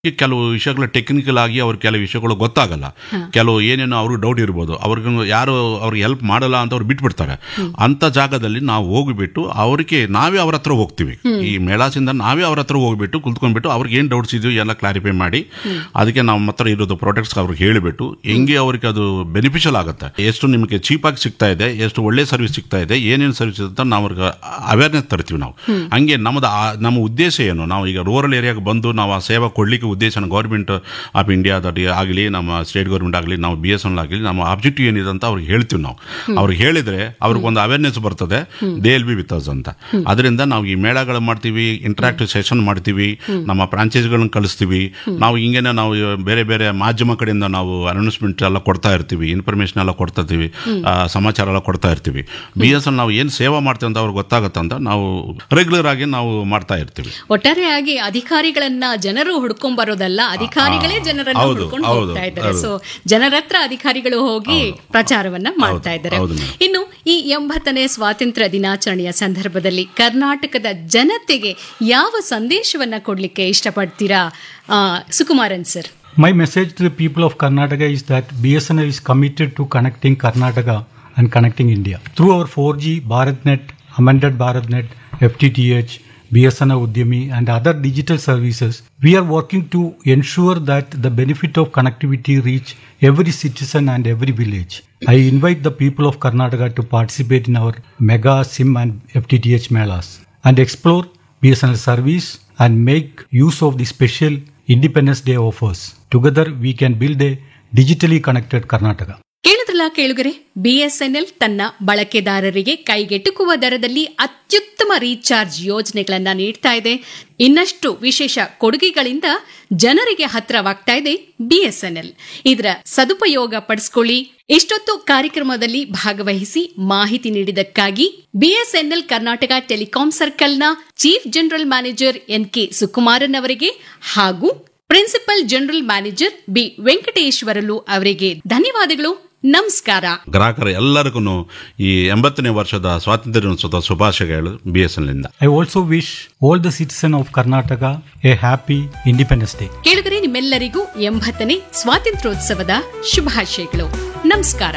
ಈ ಕೆಲವು ವಿಷಯಗಳು ಟೆಕ್ನಿಕಲ್ ಆಗಿ ಅವ್ರ ಕೆಲವು ವಿಷಯಗಳು ಗೊತ್ತಾಗಲ್ಲ ಕೆಲವು ಏನೇನೋ ಅವ್ರಿಗೆ ಡೌಟ್ ಇರ್ಬೋದು ಅವ್ರಿಗೆ ಯಾರು ಅವ್ರಿಗೆ ಹೆಲ್ಪ್ ಮಾಡಲ್ಲ ಅಂತ ಅವ್ರು ಬಿಟ್ಬಿಡ್ತಾರೆ ಅಂತ ಜಾಗದಲ್ಲಿ ನಾವು ಹೋಗ್ಬಿಟ್ಟು ಅವ್ರಿಗೆ ನಾವೇ ಅವ್ರ ಹತ್ರ ಹೋಗ್ತೀವಿ ಈ ಮೇಳಾಸಿಂದ ನಾವೇ ಅವ್ರ ಹತ್ರ ಹೋಗ್ಬಿಟ್ಟು ಕುತ್ಕೊಂಡ್ಬಿಟ್ಟು ಅವ್ರಿಗೆ ಏನು ಡೌಟ್ಸ್ ಇದೆಯೋ ಎಲ್ಲ ಕ್ಲಾರಿಫೈ ಮಾಡಿ ಅದಕ್ಕೆ ನಮ್ಮ ಹತ್ರ ಇರೋದು ಪ್ರಾಡಕ್ಟ್ಸ್ ಅವ್ರಿಗೆ ಹೇಳಿಬಿಟ್ಟು ಹೆಂಗೆ ಅವ್ರಿಗೆ ಅದು ಬೆನಿಫಿಷಿಯಲ್ ಆಗುತ್ತೆ ಎಷ್ಟು ನಿಮಗೆ ಚೀಪಾಗಿ ಸಿಗ್ತಾ ಇದೆ ಎಷ್ಟು ಒಳ್ಳೆ ಸರ್ವಿಸ್ ಸಿಗ್ತಾ ಇದೆ ಏನೇನು ಸರ್ವಿಸ್ ಅಂತ ನಾವು ಅವ್ರಿಗೆ ಅವೇರ್ನೆಸ್ ತರ್ತೀವಿ ನಾವು ಹಂಗೆ ನಮ್ಮದು ಆ- ನಮ್ಮ ಉದ್ದೇಶ ಏನು ನಾವು ಈಗ ರೂರಲ್ ಏರಿಯಾಗೆ ಬಂದು ನಾವು ಆ ಸೇವೆ ಕೊಡ್ಲಿಕ್ಕೆ ಉದ್ದೇಶ ಗೌರ್ಮೆಂಟ್ ಆಫ್ ಇಂಡಿಯಾದ ಆಗಲಿ ನಮ್ಮ ಸ್ಟೇಟ್ ಗೌರ್ಮೆಂಟ್ ಆಗಲಿ ನಾವು ಬಿ ಎಸ್ ಎನ್ ಆಗಲಿ ನಮ್ಮ ಆಬ್ಜೆಕ್ಟಿವ್ ಏನಿದೆ ಅಂತ ಅವ್ರಿಗೆ ಹೇಳ್ತೀವಿ ನಾವು ಅವ್ರಿಗೆ ಹೇಳಿದ್ರೆ ಅವ್ರಿಗೆ ಒಂದು ಅವೇರ್ನೆಸ್ ಬರ್ತದೆ they'll be with us ಅಂತ ಅದರಿಂದ ನಾವು ಈ ಮೇಳಗಳು ಮಾಡ್ತೀವಿ ಇಂಟರಾಕ್ಟಿವ್ ಸೆಷನ್ ಮಾಡ್ತೀವಿ ನಮ್ಮ ಫ್ರಾಂಚೈಸ್ಗಳನ್ನ ಕಳಿಸ್ತೀವಿ ನಾವು ಹಿಂಗೇನೆ ನಾವು ಬೇರೆ ಬೇರೆ ಮಾಧ್ಯಮ ಕಡೆಯಿಂದ ನಾವು ಅನೌನ್ಸ್ಮೆಂಟ್ ಎಲ್ಲ ಕೊಡ್ತಾ ಇರ್ತೀವಿ ಇನ್ಫಾರ್ಮೇಶನ್ ಎಲ್ಲ ಕೊಡ್ತಾ ಇರ್ತೀವಿ ಆ, ಸಮಾಚಾರ ಎಲ್ಲ ಕೊಡ್ತಾ ಇರ್ತೀವಿ ಬಿ ಎಸ್ ಎನ್ ನಾವು ಏನು ಸೇವಾ ಮಾಡ್ತೀವಿ ಅಂತ ಅವ್ರಿಗೆ ಗೊತ್ತಾಗುತ್ತೆ ಅಂತ ನಾವು ರೆಗ್ಯುಲರ್ ಆಗಿ ನಾವು ಮಾಡ್ತಾ ಇರ್ತೀವಿ ಒಟ್ಟಾರೆಯಾಗಿ ಅಧಿಕಾರಿಗಳನ್ನ ಜನರು ಹುಡ್ಕೊಂಡ್ ಬರೋದಲ್ಲ ಅಧಿಕಾರಿಗಳೇ ಜನರನ್ನ ಹೌದು, ಹುಡ್ಕೊಂಡು ಹೌದು, ಹೋಗ್ತಾ ಇದ್ದಾರೆ ಹೌದು. ಸೊ ಜನರ ಹತ್ರ ಅಧಿಕಾರಿಗಳು ಹೋಗಿ ಪ್ರಚಾರವನ್ನ ಮಾಡ್ತಾ ಇದ್ದಾರೆ ಹೌದು ಮೇಡಮ್. ಇನ್ನು ಈ ಎಂಬತ್ತನೇ ಸ್ವಾತಂತ್ರ್ಯ ದಿನಾಚರಣೆಯ ಸಂದರ್ಭದಲ್ಲಿ ಕರ್ನಾಟಕದ ಜನತೆಗೆ ಯಾವ ಸಂದೇಶವನ್ನ ಕೊಡ್ಲಿಕ್ಕೆ ಇಷ್ಟಪಡ್ತೀರಾ ಆ, Sukumaran sir My message to the people of Karnataka is that BSNL is committed to connecting Karnataka and connecting India. Through our 4G, BharatNet, amended BharatNet, FTTH, BSNL Udyami, and other digital services, we are working to ensure that the benefit of connectivity reach every citizen and every village. I invite the people of Karnataka to participate in our mega SIM and FTTH melas and explore BSNL service and make use of the special Independence Day offers. Together, we can build a digitally connected Karnataka. ಕೇಳಿದ್ರಲ್ಲ ಕೇಳುಗರೆ BSNL ತನ್ನ ಬಳಕೆದಾರರಿಗೆ ಕೈಗೆಟುಕುವ ದರದಲ್ಲಿ ಅತ್ಯುತ್ತಮ recharge ಯೋಜನೆಗಳನ್ನ ನೀಡ್ತಾ ಇದೆ ಇನ್ನಷ್ಟು ವಿಶೇಷ ಕೊಡುಗೆಗಳಿಂದ ಜನರಿಗೆ ಹತ್ರವಾಗ್ತಾ ಇದೆ ಬಿಎಸ್ಎನ್ಎಲ್ ಇದರ ಸದುಪಯೋಗ ಪಡಿಸ್ಕೊಳ್ಳಿ ಇಷ್ಟೊತ್ತು ಕಾರ್ಯಕ್ರಮದಲ್ಲಿ ಭಾಗವಹಿಸಿ ಮಾಹಿತಿ ನೀಡಿದಕ್ಕಾಗಿ ಬಿಎಸ್ಎನ್ಎಲ್ ಕರ್ನಾಟಕ ಟೆಲಿಕಾಂ ಸರ್ಕಲ್ನ chief general manager N K Sukumaran ಅವರಿಗೆ ಹಾಗೂ principal general manager B Venkateswarlu ಅವರಿಗೆ ಧನ್ಯವಾದಗಳು ನಮಸ್ಕಾರ ಗ್ರಾಹಕರ ಎಲ್ಲರಿಗೂ ಈ ಎಂಬತ್ತನೇ ವರ್ಷದ ಸ್ವಾತಂತ್ರ್ಯ ದಿನೋತ್ಸವದ ಶುಭಾಶಯಗಳು ಬಿ ಎಸ್ ಎನ್ ಇಂದ I also wish all the citizens of Karnataka a happy Independence Day. ಕೇಳಿದರೆ ನಿಮ್ಮೆಲ್ಲರಿಗೂ ಎಂಬತ್ತನೇ ಸ್ವಾತಂತ್ರ್ಯೋತ್ಸವದ ಶುಭಾಶಯಗಳು ನಮಸ್ಕಾರ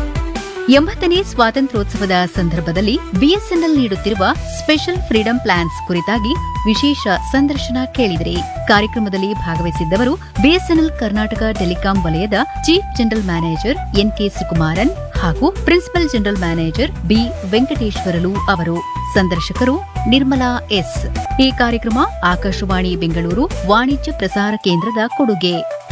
ಎಂಬತ್ತನೇ ಸ್ವಾತಂತ್ರ್ಯೋತ್ಸವದ ಸಂದರ್ಭದಲ್ಲಿ ಬಿಎಸ್ಎನ್ಎಲ್ ನೀಡುತ್ತಿರುವ ಸ್ಪೆಷಲ್ ಫ್ರೀಡಂ ಪ್ಲಾನ್ಸ್ ಕುರಿತಾಗಿ ವಿಶೇಷ ಸಂದರ್ಶನ ಕೇಳಿದಿರಿ ಕಾರ್ಯಕ್ರಮದಲ್ಲಿ ಭಾಗವಹಿಸಿದ್ದವರು ಬಿಎಸ್ಎನ್ಎಲ್ ಕರ್ನಾಟಕ ಟೆಲಿಕಾಂ ವಲಯದ chief general manager N K Sukumaran ಹಾಗೂ principal general manager B Venkateswarlu ಅವರು ಸಂದರ್ಶಕರು ನಿರ್ಮಲಾ ಎಸ್ ಈ ಕಾರ್ಯಕ್ರಮ ಆಕಾಶವಾಣಿ ಬೆಂಗಳೂರು ವಾಣಿಜ್ಯ ಪ್ರಸಾರ ಕೇಂದ್ರದ ಕೊಡುಗೆ